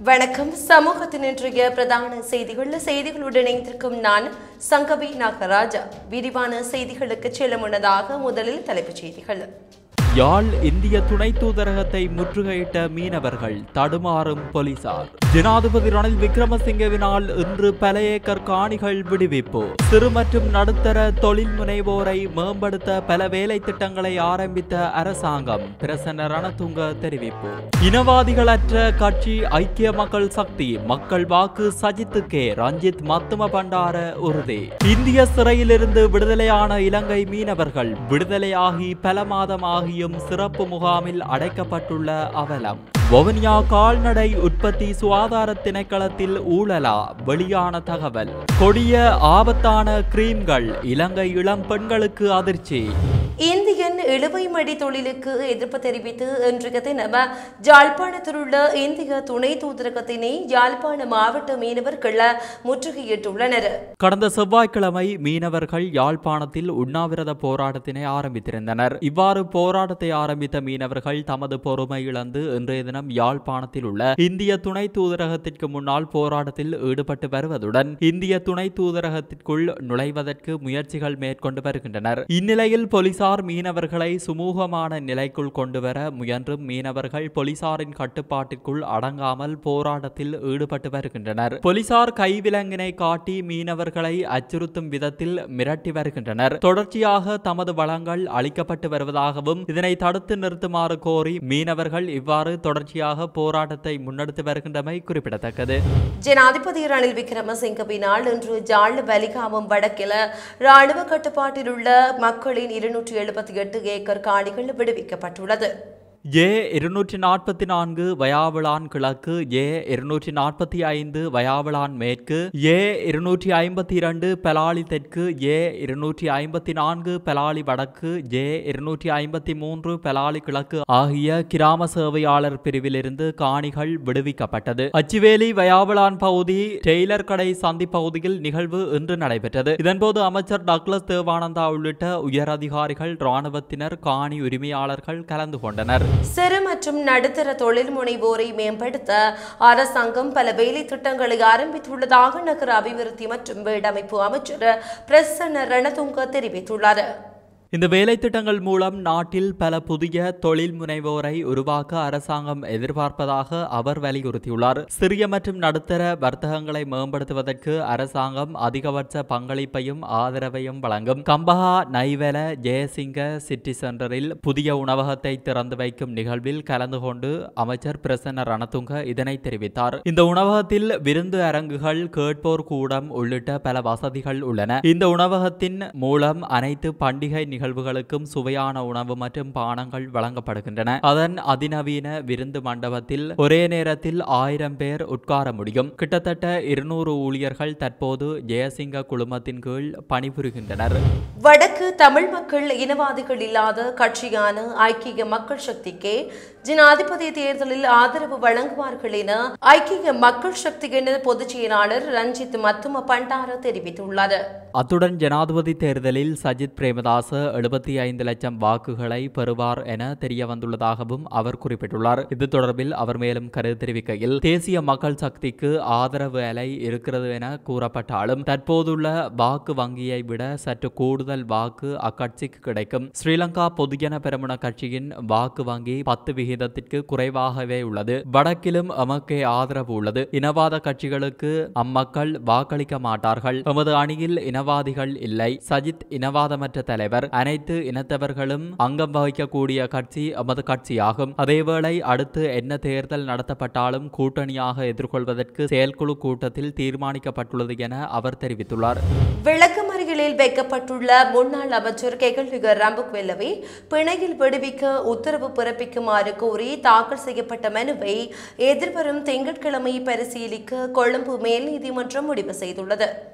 வணக்கம் சமூகத்தின் இன்றைய பிரதான செய்திகள் செய்திகளுடன் இணைந்திருக்கும் நான் சங்கவி நாகராஜா விரிவான செய்திகளுக்கு செல்ல முன்னதாக முதலில் தலைப்புச் செய்திகள் யாழ் இந்திய துணை தூதரகத்தை முற்றுகையிட்ட மீனவர்கள் தடுமாறும் போலீசார் ஜனாதிபதி ரணில் விக்ரமசிங்கவினால் இன்று பல ஏக்கர் காணிகள் விடுவிப்பு சிறு மற்றும் நடுத்தர தொழில் முனைவோரை மேம்படுத்த பல வேலை திட்டங்களை ஆரம்பித்த அரசாங்கம் பிரசன்ன ரணதுங்க தெரிவிப்பு இனவாதிகளற்ற கட்சி ஐக்கிய மக்கள் சக்தி மக்கள் வாக்கு சஜித்துக்கே ரஞ்சித் மத்தும பண்டார உறுதி இந்திய சிறையிலிருந்து விடுதலையான இலங்கை மீனவர்கள் விடுதலையாகி பல மாதம் ஆகியும் சிறப்பு முகாமில் அடைக்கப்பட்டுள்ள அவலம் வவுனியா கால்நடை உற்பத்தி சுகாதார திணைக்களத்தில் ஊழலா வெளியான தகவல் கொடிய ஆபத்தான கிரீம்கள் இலங்கை இளம் பெண்களுக்கு அதிர்ச்சி இந்தியன் இழுவைமடி தொழிலுக்கு எதிர்ப்பு தெரிவித்து இன்றைய தினம் யாழ்ப்பாணத்தில் உள்ள இந்திய துணை தூதரகத்தினை யாழ்ப்பாண மாவட்ட மீனவர்கள் முற்றுகையிட்டுள்ளனர் கடந்த செவ்வாய்க்கிழமை மீனவர்கள் யாழ்ப்பாணத்தில் உண்ணாவிரத போராட்டத்தினை ஆரம்பித்திருந்தனர் இவ்வாறு போராட்டத்தை ஆரம்பித்த மீனவர்கள் தமது பொறுமை இழந்து இன்றைய தினம் யாழ்ப்பாணத்தில் உள்ள இந்திய துணை தூதரகத்திற்கு முன்னால் போராட்டத்தில் ஈடுபட்டு வருவதுடன் இந்திய துணை தூதரகத்திற்குள் நுழைவதற்கு முயற்சிகள் மேற்கொண்டு வருகின்றனர் இந்நிலையில் போலீசார் மீனவர்களை சுமூகமான நிலைக்குள் கொண்டுவர முயன்றும் மீனவர்கள் போலீசாரின் கட்டுப்பாட்டிற்குள் அடங்காமல் போராட்டத்தில் ஈடுபட்டு வருகின்றனர் போலீசார் கைவிலங்கினை காட்டி மீனவர்களை அச்சுறுத்தும் விதத்தில் மிரட்டி வருகின்றனர் தொடர்ச்சியாக தமது வளங்கள் அளிக்கப்பட்டு வருவதாகவும் இதனை தடுத்து நிறுத்துமாறு கோரி மீனவர்கள் இவ்வாறு தொடர்ச்சியாக போராட்டத்தை முன்னெடுத்து வருகின்றமை குறிப்பிடத்தக்கது ஜனாதிபதி ரணில் விக்ரமசிங்கவினால் இன்று ஜாழ் பலிகாமம் வடக்கில் ராணுவ கட்டுப்பாட்டில் உள்ள மக்களின் இருநூற்றி எழுபத்தி எட்டு ஏக்கர் காணிகள் விடுவிக்கப்பட்டுள்ளது ஏ இருநூற்றி நாற்பத்தி நான்கு வயாவிளான் கிழக்கு ஏ இருநூற்றி நாற்பத்தி ஐந்து வயாவிளான் மேற்கு ஏ இருநூற்றி ஐம்பத்தி இரண்டு பெலாலி தெற்கு ஏ இருநூற்றி ஐம்பத்தி நான்கு பெலாலி வடக்கு ஏ இருநூற்றி ஐம்பத்தி மூன்று பெலாலி கிழக்கு ஆகிய கிராம சேவையாளர் பிரிவிலிருந்து காணிகள் விடுவிக்கப்பட்டது அச்சுவேலி வயாவிளான் பகுதி டெய்லர் கடை சந்தி பகுதியில் நிகழ்வு இன்று நடைபெற்றது இதன்போது அமைச்சர் டக்ளஸ் தேவானந்தா உள்ளிட்ட உயர் அதிகாரிகள் இராணுவத்தினர் காணி உரிமையாளர்கள் கலந்து கொண்டனர் சிறு மற்றும் நடுத்தர தொழில் முனைவோரை மேம்படுத்த அரசாங்கம் பல வேலை திட்டங்களை ஆரம்பித்துள்ளதாக நகர அபிவிருத்தி மற்றும் வீடமைப்பு அமைச்சர் பிரசன்ன ரணதுங்க தெரிவித்துள்ளார் இந்த வேலை திட்டங்கள் மூலம் நாட்டில் பல புதிய தொழில் முனைவோரை உருவாக்க அரசாங்கம் எதிர்பார்ப்பதாக அவர் வலியுறுத்தியுள்ளார் சிறிய மற்றும் நடுத்தர வர்த்தகங்களை மேம்படுத்துவதற்கு அரசாங்கம் அதிகபட்ச பங்களிப்பையும் ஆதரவையும் வழங்கும் கம்பஹா நைவெல ஜெயசிங்க சிட்டி சென்டரில் புதிய உணவகத்தை திறந்து வைக்கும் நிகழ்வில் கலந்து கொண்டு அமைச்சர் பிரசன்ன ரணதுங்க இதனை தெரிவித்தார் இந்த உணவகத்தில் விருந்து அரங்குகள் கேட்போர் கூடம் உள்ளிட்ட பல வசதிகள் உள்ளன இந்த உணவகத்தின் மூலம் அனைத்து பண்டிகை நிகழ்வுகளுக்கும் சுவையான உணவு மற்றும் பானங்கள் வழங்கப்படுகின்றன அதன் அதிநவீன விருந்து மண்டபத்தில் ஒரே நேரத்தில் ஆயிரம் பேர் உட்கார முடியும் கிட்டத்தட்ட இருநூறு ஊழியர்கள் தற்போது ஜெயசிங்க குழுமத்தின் கீழ் பணிபுரிகின்றனர் வடக்கு தமிழ் மக்கள் இனவாதிகள் இல்லாத கட்சியான ஐக்கிய மக்கள் சக்திக்கே ஜனாதிபதி தேர்தலில் ஆதரவு வழங்குவார்கள் என ஐக்கிய மக்கள் சக்தியின் பொதுச் செயலாளர் ரஞ்சித் மத்தும பண்டார தெரிவித்துள்ளார் அத்துடன் ஜனாதிபதி தேர்தலில் சஜித் பிரேமதாச எழுபத்தி ஐந்து லட்சம் வாக்குகளை பெறுவார் என தெரிய வந்துள்ளதாகவும் அவர் குறிப்பிட்டுள்ளார் இது தொடர்பில் அவர் மேலும் கருத்து தெரிவிக்கையில் தேசிய மக்கள் சக்திக்கு ஆதரவு அலை இருக்கிறது என கூறப்பட்டாலும் தற்போதுள்ள வாக்கு வங்கியை விட சற்று கூடுதல் வாக்கு அக்கட்சிக்கு கிடைக்கும் ஸ்ரீலங்கா பொதுஜன பெரமுன கட்சியின் வாக்கு வங்கி பத்து விகிதத்திற்கு குறைவாகவே உள்ளது வடக்கிலும் எமக்கே ஆதரவு உள்ளது இனவாத கட்சிகளுக்கு அம்மக்கள் வாக்களிக்க மாட்டார்கள் எமது அணியில் இனவாதிகள் இல்லை சஜித் இனவாதமற்ற தலைவர் அனைத்து இனத்தவர்களும் அங்கம் வகிக்கக்கூடிய கட்சி எமது கட்சியாகும் அதேவேளை அடுத்து என்ன தேர்தல் நடத்தப்பட்டாலும் கூட்டணியாக எதிர்கொள்வதற்கு செயற்குழு கூட்டத்தில் தீர்மானிக்கப்பட்டுள்ளது என அவர் தெரிவித்துள்ளார் விளக்கமறியலில் வைக்கப்பட்டுள்ள முன்னாள் அமைச்சர் கெகல்விக ரம்புக்வெல்லவை பிணையில் விடுவிக்க உத்தரவு பிறப்பிக்குமாறு கோரி தாக்கல் செய்யப்பட்ட மனுவை எதிர்வரும் திங்கட்கிழமை பரிசீலிக்க கொழும்பு மேல் நீதிமன்றம் முடிவு செய்துள்ளது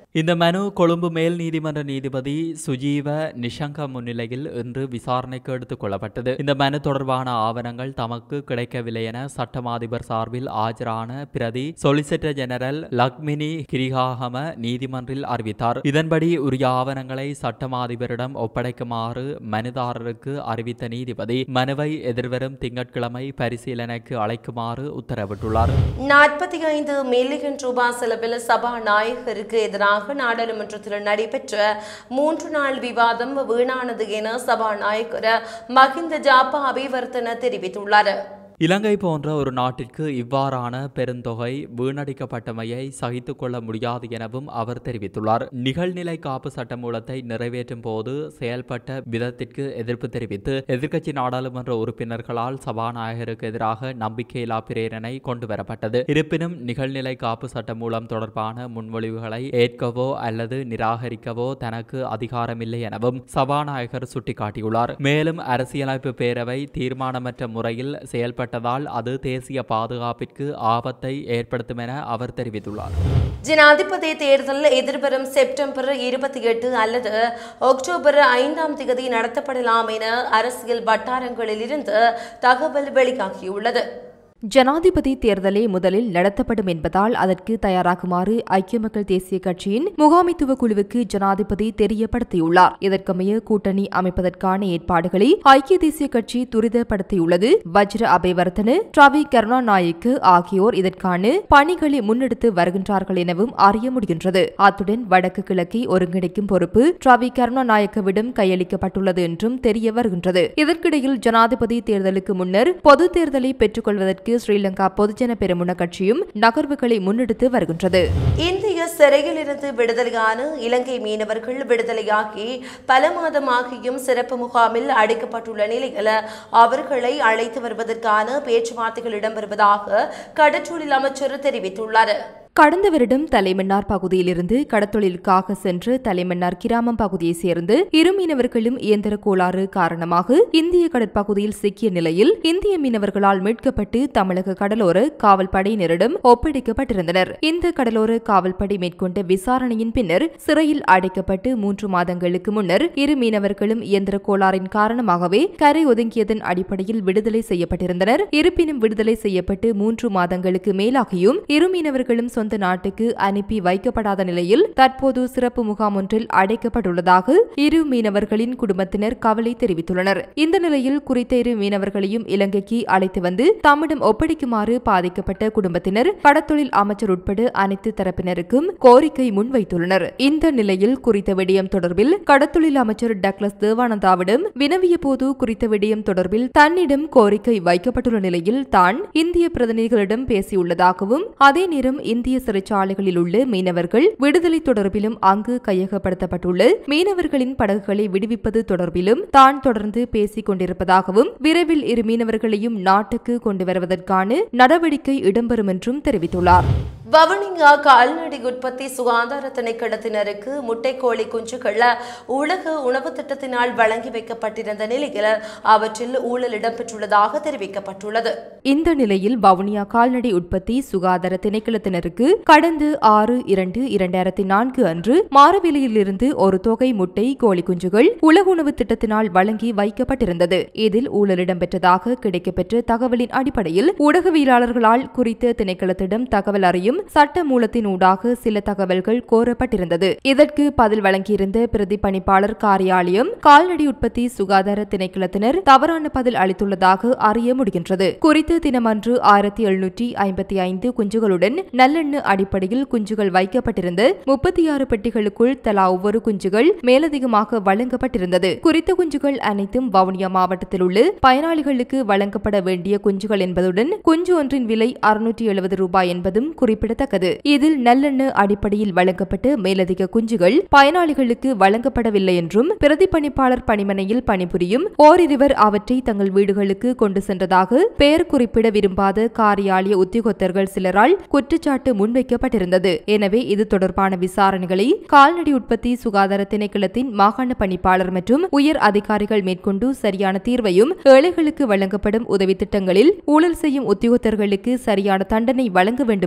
இந்த மனு கொழும்பு மேல் நீதிமன்ற நீதிபதி சுஜீவ நிஷங்க முன்னிலையில் இன்று விசாரணைக்கு எடுத்துக் கொள்ளப்பட்டது இந்த மனு தொடர்பான ஆவணங்கள் தமக்கு கிடைக்கவில்லை என சட்டம் அதிபர் சார்பில் ஆஜரான பிரதி சொலிசிட்டர் ஜெனரல் லக்மினி கிரிகாகம நீதிமன்றில் அறிவித்தார் இதன்படி உரிய ஆவணங்களை சட்டம் அதிபரிடம் ஒப்படைக்குமாறு மனுதாரருக்கு அறிவித்த நீதிபதி மனுவை எதிர்வரும் திங்கட்கிழமை பரிசீலனைக்கு அழைக்குமாறு உத்தரவிட்டுள்ளார் நாற்பத்தி ஐந்து மில்லியன் ரூபாய் செலவில் சபாநாயகருக்கு எதிராக நாடாளுமன்றத்தில் நடைபெற்ற மூன்று நாள் விவாதம் வீணானது என சபாநாயகர் மஹிந்த ஜாப்பா அபிவர்த்தன தெரிவித்துள்ளார் இலங்கை போன்ற ஒரு நாட்டிற்கு இவ்வாறான பெருந்தொகை வீணடிக்கப்பட்டமையை சகித்துக் கொள்ள முடியாது எனவும் அவர் தெரிவித்துள்ளார் நிகழ்நிலை காப்பு சட்டமூலத்தை நிறைவேற்றும் போது செயல்பட்ட விதத்திற்கு எதிர்ப்பு தெரிவித்து எதிர்க்கட்சி நாடாளுமன்ற உறுப்பினர்களால் சபாநாயகருக்கு எதிராக நம்பிக்கையில்லா பிரேரணை கொண்டுவரப்பட்டது இருப்பினும் நிகழ்நிலை காப்பு சட்டமூலம் தொடர்பான முன்மொழிவுகளை ஏற்கவோ அல்லது நிராகரிக்கவோ தனக்கு அதிகாரமில்லை எனவும் சபாநாயகர் சுட்டிக்காட்டியுள்ளார் மேலும் அரசியலமைப்பு பேரவை தீர்மானமற்ற முறையில் செயல்பட்ட செயல்பட்டதால் அது தேசிய பாதுகாப்பிற்கு ஆபத்தை ஏற்படுத்தும் என அவர் தெரிவித்துள்ளார் ஜனாதிபதி தேர்தல் எதிர்வரும் செப்டம்பர் இருபத்தி எட்டு அல்லது அக்டோபர் ஐந்தாம் தேதி நடத்தப்படலாம் என அரசியல் வட்டாரங்களிலிருந்து தகவல் வெளியாகியுள்ளது ஜனாதிபதி தேர்தலே முதலில் நடத்தப்படும் என்பதால் அதற்கு தயாராகுமாறு ஐக்கிய மக்கள் தேசிய கட்சியின் முகாமைத்துவ குழுவுக்கு ஜனாதிபதி தெரியப்படுத்தியுள்ளார் இதற்கமைய கூட்டணி அமைப்பதற்கான ஏற்பாடுகளை ஐக்கிய தேசிய கட்சி துரிதப்படுத்தியுள்ளது வஜ்ர அபேவர்த்தன ரவி கருணாநாயக்கு ஆகியோர் இதற்கான பணிகளை முன்னெடுத்து வருகின்றார்கள் எனவும் அறிய முடிகின்றது அத்துடன் வடக்கு கிழக்கை ஒருங்கிணைக்கும் பொறுப்பு ரவி கருணாநாயக்கவிடம் கையளிக்கப்பட்டுள்ளது என்றும் தெரிய வருகின்றது இதற்கிடையில் ஜனாதிபதி தேர்தலுக்கு முன்னர் பொது தேர்தலை பெற்றுக்கொள்வதற்கு அதற்கு ஸ்ரீலங்கா பொதுஜன பெருமுன கட்சியும் நகர்வுகளை முன்னெடுத்து வருகின்றது இந்திய சிறையிலிருந்து விடுதலையான இலங்கை மீனவர்கள் விடுதலையாகி பல மாதமாகியும் சிறப்பு முகாமில் அடைக்கப்பட்டுள்ள நிலையில் அவர்களை அழைத்து வருவதற்கான பேச்சுவார்த்தைகள் இடம்பெறுவதாக கடற்றொழில் அமைச்சர் தெரிவித்துள்ளார் கடந்த வருடம் தலைமன்னார் பகுதியிலிருந்து கடத்தொழிலுக்காக சென்று தலைமன்னார் கிராமம் பகுதியைச் சேர்ந்து இரு மீனவர்களும் இயந்திர கோளாறு காரணமாக இந்திய கடற்பகுதியில் சிக்கிய நிலையில் இந்திய மீனவர்களால் மீட்கப்பட்டு தமிழக கடலோர காவல் படையினரிடம் ஒப்படைக்கப்பட்டிருந்தனர் இந்த கடலோர காவல்படை மேற்கொண்ட விசாரணையின் பின்னர் சிறையில் அடைக்கப்பட்டு மூன்று மாதங்களுக்கு முன்னர் இரு மீனவர்களும் இயந்திர கோளாறின் காரணமாகவே கரை ஒதுங்கியதன் அடிப்படையில் விடுதலை செய்யப்பட்டிருந்தனர் இருப்பினும் விடுதலை செய்யப்பட்டு மூன்று மாதங்களுக்கு மேலாகியும் இரு மீனவர்களும் சொந்த நாட்டுக்கு அனுப்பி வைக்கப்படாத நிலையில் தற்போது சிறப்பு முகாம் ஒன்றில் அடைக்கப்பட்டுள்ளதாக இரு மீனவர்களின் குடும்பத்தினர் கவலை தெரிவித்துள்ளனர் இந்த நிலையில் குறித்த இரு மீனவர்களையும் இலங்கைக்கு அழைத்து வந்து தம்மிடம் ஒப்படைக்குமாறு பாதிக்கப்பட்ட குடும்பத்தினர் கடத்தொழில் அமைச்சர் உட்பட அனைத்து தரப்பினருக்கும் கோரிக்கை முன்வைத்துள்ளனர் இந்த நிலையில் குறித்த விடயம் தொடர்பில் கடத்தொழில் அமைச்சர் டக்ளஸ் தேவானந்தாவிடம் வினவிய போது குறித்த விடயம் தொடர்பில் தன்னிடம் கோரிக்கை வைக்கப்பட்டுள்ள நிலையில் தான் இந்திய பிரதிநிதிகளிடம் பேசியுள்ளதாகவும் அதே நேரம் இந்திய சிறைச்சாலைகளில் உள்ள மீனவர்கள் விடுதலை தொடர்பிலும் அங்கு கையகப்படுத்தப்பட்டுள்ள மீனவர்களின் படகுகளை விடுவிப்பது தொடர்பிலும் தான் தொடர்ந்து பேசிக் கொண்டிருப்பதாகவும் விரைவில் இரு மீனவர்களையும் நாட்டுக்கு கொண்டு வருவதற்கான நடவடிக்கை இடம்பெறும் என்றும் தெரிவித்துள்ளார் வவுனியா கால்நடை உற்பத்தி சுகாதார திணைக்களத்தினருக்கு முட்டைக்கோழி குஞ்சுகள் உலக உணவு திட்டத்தினால் வழங்கி வைக்கப்பட்டிருந்த நிலையில் அவற்றில் ஊழல் இடம்பெற்றுள்ளதாக தெரிவிக்கப்பட்டுள்ளது இந்த நிலையில் வவுனியா கால்நடை உற்பத்தி சுகாதார திணைக்களத்தினருக்கு கடந்த ஆறு இரண்டு இரண்டாயிரத்தி நான்கு அன்று மாரவிலையிலிருந்து ஒரு தொகை முட்டை கோழி குஞ்சுகள் உலக உணவு திட்டத்தினால் வழங்கி வைக்கப்பட்டிருந்தது இதில் ஊழல் இடம்பெற்றதாக கிடைக்கப்பெற்ற தகவலின் அடிப்படையில் ஊடகவியலாளர்களால் குறித்த திணைக்களத்திடம் தகவல் அறியும் சட்ட மூலத்தின் ஊடாக சில தகவல்கள் கோரப்பட்டிருந்தது இதற்கு பதில் வழங்கியிருந்த பிரதி பணிப்பாளர் காரியாலயம் கால்நடை உற்பத்தி சுகாதார திணைக்களத்தினர் தவறான பதில் அளித்துள்ளதாக அறிய முடிகின்றது குறித்த தினமன்று ஆயிரத்தி எழுநூற்றி ஐம்பத்தி ஐந்து குஞ்சுகளுடன் நல்லெண்ணு அடிப்படையில் குஞ்சுகள் வைக்கப்பட்டிருந்த முப்பத்தி ஆறு பெட்டிகளுக்குள் தலா ஒவ்வொரு குஞ்சுகள் மேலதிகமாக வழங்கப்பட்டிருந்தது குறித்த குஞ்சுகள் அனைத்தும் வவுனியா மாவட்டத்தில் உள்ள பயனாளிகளுக்கு வழங்கப்பட வேண்டிய குஞ்சுகள் என்பதுடன் குஞ்சு ஒன்றின் விலை அறுநூற்றி எழுபது ரூபாய் என்பதும் குறிப்பிடத்தக்கது இதில் நல்லெண்ணெய் அடிப்படையில் வழங்கப்பட்ட மேலதிக குஞ்சுகள் பயனாளிகளுக்கு வழங்கப்படவில்லை என்றும் பிரதிப்பணிப்பாளர் பணிமனையில் பணிபுரியும் ஓரிருவர் அவற்றை தங்கள் வீடுகளுக்கு கொண்டு சென்றதாக பெயர் குறிப்பிட விரும்பாத காரியாலய உத்தியோகத்தர்கள் சிலரால் குற்றச்சாட்டு முன்வைக்கப்பட்டிருந்தது எனவே இது தொடர்பான விசாரணைகளை கால்நடை உற்பத்தி சுகாதார திணைக்களத்தின் மாகாண பணிப்பாளர் மற்றும் உயர் அதிகாரிகள் மேற்கொண்டு சரியான தீர்வையும் ஏழைகளுக்கு வழங்கப்படும் உதவி திட்டங்களில் ஊழல் செய்யும் உத்தியோகத்தர்களுக்கு சரியான தண்டனை வழங்க வேண்டும் என்றும்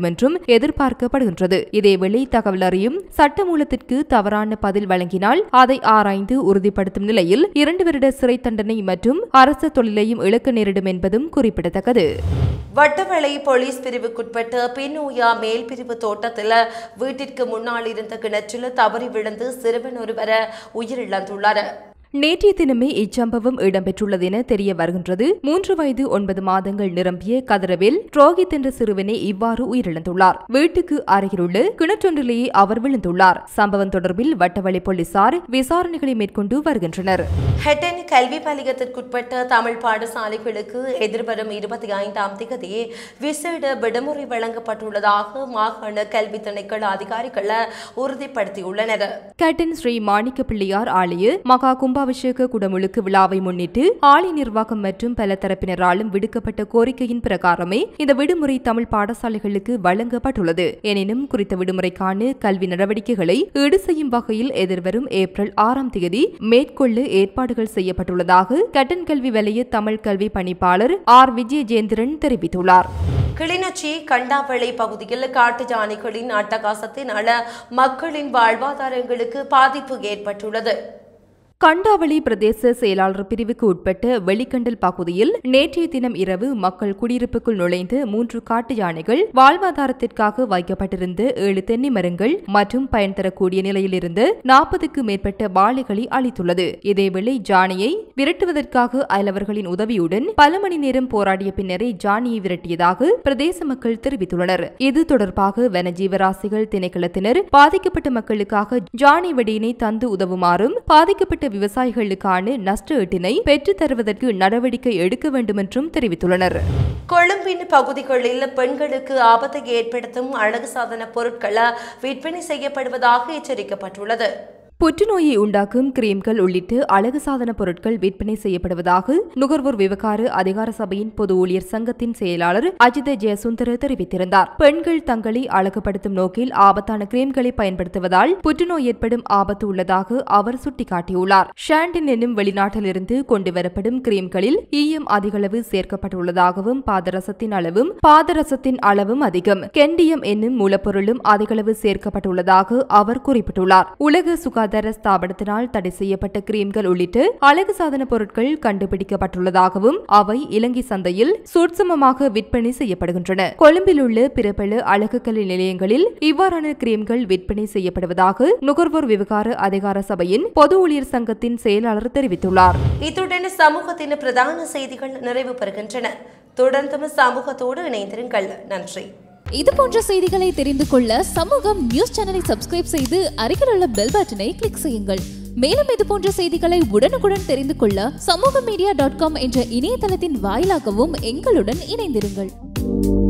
எதிர்பார்க்கப்படுகின்றது இதேவேளை தகவல் அறியும் சட்டமூலத்திற்கு தவறான பதில் வழங்கினால் அதை ஆராய்ந்து உறுதிப்படுத்தும் நிலையில் இரண்டு வருட சிறை தண்டனை மற்றும் அரசு தொழிலையும் இழக்க நேரிடும் என்பதும் குறிப்பிடத்தக்கது வட்டவளை போலீஸ் பிரிவுக்குட்பட்ட பின்னூயா மேல் பிரிவு தோட்டத்தில் வீட்டிற்கு முன்னால் இருந்த கிணற்றில் தவறி விழுந்து சிறுவன் ஒருவர் உயிரிழந்துள்ளார் நேற்றைய தினமே இச்சம்பவம் இடம்பெற்றுள்ளது என தெரிய வருகின்றது மூன்று வயது ஒன்பது மாதங்கள் நிரம்பிய கதிரவேல் ரோஹித் என்ற சிறுவனே இவ்வாறு உயிரிழந்துள்ளார் வீட்டுக்கு அருகிலுள்ள கிணற்றொன்றிலேயே அவர் விழுந்துள்ளார் சம்பவம் தொடர்பில் வட்டவளை போலீசார் விசாரணைகளை மேற்கொண்டு வருகின்றனர் ஹெட்டன் கல்வி பலிகத்திற்குட்பட்ட தமிழ் பாடசாலைகளுக்கு எதிர்வரும் இருபத்தி ஐந்தாம் திகதி விசேட விடுமுறை வழங்கப்பட்டுள்ளதாக மாகாண கல்வி திணைக்கள அதிகாரிகள் உறுதிப்படுத்தியுள்ளனர் கேட்டன் ஸ்ரீ மாணிக்க பிள்ளையார் ஆலய மகா கும்பாபிஷேக குடமுழுக்கு விழாவை முன்னிட்டு ஆலய நிர்வாகம் மற்றும் பல தரப்பினராலும் விடுக்கப்பட்ட கோரிக்கையின் பிரகாரமே இந்த விடுமுறை தமிழ் பாடசாலைகளுக்கு வழங்கப்பட்டுள்ளது எனினும் குறித்த விடுமுறைக்கான கல்வி நடவடிக்கைகளை ஈடு செய்யும் வகையில் எதிர்வரும் ஏப்ரல் ஆறாம் தேதி மேற்கொள்ள ஏற்பாடுகள் செய்யப்பட்டுள்ளதாக கட்டன் கல்வி வலய தமிழ் கல்வி பணிப்பாளர் ஆர் விஜயஜேந்திரன் தெரிவித்துள்ளார் கிளிநொச்சி கண்டாவளை பகுதியில் காட்டு யானைகளின் அட்டகாசத்தினால மக்களின் வாழ்வாதாரங்களுக்கு பாதிப்பு ஏற்பட்டுள்ளது கண்டாவளி பிரதேச செயலாளர் பிரிவுக்கு உட்பட்ட வெளிக்கண்டல் பகுதியில் நேற்றைய தினம் இரவு மக்கள் குடியிருப்புக்குள் நுழைந்து மூன்று காட்டு யானைகள் வாழ்வாதாரத்திற்காக வைக்கப்பட்டிருந்த ஏழு தென்னை மரங்கள் மற்றும் பயன் தரக்கூடிய நிலையில் இருந்து நாற்பதுக்கு மேற்பட்ட வாழைகளை அளித்துள்ளது இதேவேளை ஜானியை விரட்டுவதற்காக அயலவர்களின் உதவியுடன் பல மணி நேரம் போராடிய பின்னரே ஜானியை விரட்டியதாக பிரதேச மக்கள் தெரிவித்துள்ளனர் இது தொடர்பாக வனஜீவராசிகள் திணைக்களத்தினர் பாதிக்கப்பட்ட மக்களுக்காக ஜானி வெடியினை தந்து உதவுமாறும் பாதிக்கப்பட்ட விவசாயிகளுக்கான நஷ்ட ஈட்டினை பெற்றுத் தருவதற்கு நடவடிக்கை எடுக்க வேண்டும் என்றும் தெரிவித்துள்ளனர் கொழும்பின் பகுதிகளில் பெண்களுக்கு ஆபத்தை ஏற்படுத்தும் அழகு சாதன பொருட்கள் விற்பனை செய்யப்படுவதாக எச்சரிக்கப்பட்டுள்ளது புற்றுநோயை உண்டாக்கும் கிரீம்கள் உள்ளிட்ட அழகு சாதன பொருட்கள் விற்பனை செய்யப்படுவதாக நுகர்வோர் விவகார அதிகார சபையின் பொது ஊழியர் சங்கத்தின் செயலாளர் அஜித ஜெயசுந்தர தெரிவித்திருந்தார் பெண்கள் தங்களை அழகுபடுத்தும் நோக்கில் ஆபத்தான கிரீம்களை பயன்படுத்துவதால் புற்றுநோய் ஏற்படும் ஆபத்து உள்ளதாக அவர் சுட்டிக்காட்டியுள்ளார் ஷாண்டின் என்னும் வெளிநாட்டிலிருந்து கொண்டு வரப்படும் கிரீம்களில் ஈயம் அதிகளவு சேர்க்கப்பட்டுள்ளதாகவும் பாதரசத்தின் அளவும் பாதரசத்தின் அளவும் அதிகம் கெண்டியம் என்னும் மூலப்பொருளும் அதிகளவு சேர்க்கப்பட்டுள்ளதாக அவர் குறிப்பிட்டுள்ளார் உலக சுகாதார ஸ்தாபனத்தினால் தடை செய்யப்பட்ட கிரீம்கள் உள்ளிட்ட அழகு சாதன பொருட்கள் கண்டுபிடிக்கப்பட்டுள்ளதாகவும் அவை இலங்கை சந்தையில் சூட்சமமாக விற்பனை செய்யப்படுகின்றன கொழும்பில் உள்ள பிற அழகு கலை நிலையங்களில் இவ்வாறான கிரீம்கள் விற்பனை செய்யப்படுவதாக நுகர்வோர் விவகார அதிகார சபையின் பொது ஊழியர் சங்கத்தின் செயலாளர் தெரிவித்துள்ளார் இத்துடன் சமூகத்தின் பிரதான செய்திகள் நிறைவு பெறுகின்றன தொடர்ந்தும் சமூகத்தோடு இணைந்திருங்கள் நன்றி இது போன்ற செய்திகளை தெரிந்து கொள்ள சமூகம் நியூஸ் சேனலை சப்ஸ்கிரைப் செய்து அருகில் உள்ள பெல் பட்டனை கிளிக் செய்யுங்கள் மேலும் இது போன்ற செய்திகளை உடனுக்குடன் தெரிந்து கொள்ள சமூக மீடியா டாட் காம் என்ற இணையதளத்தின் வாயிலாகவும் எங்களுடன் இணைந்திருங்கள்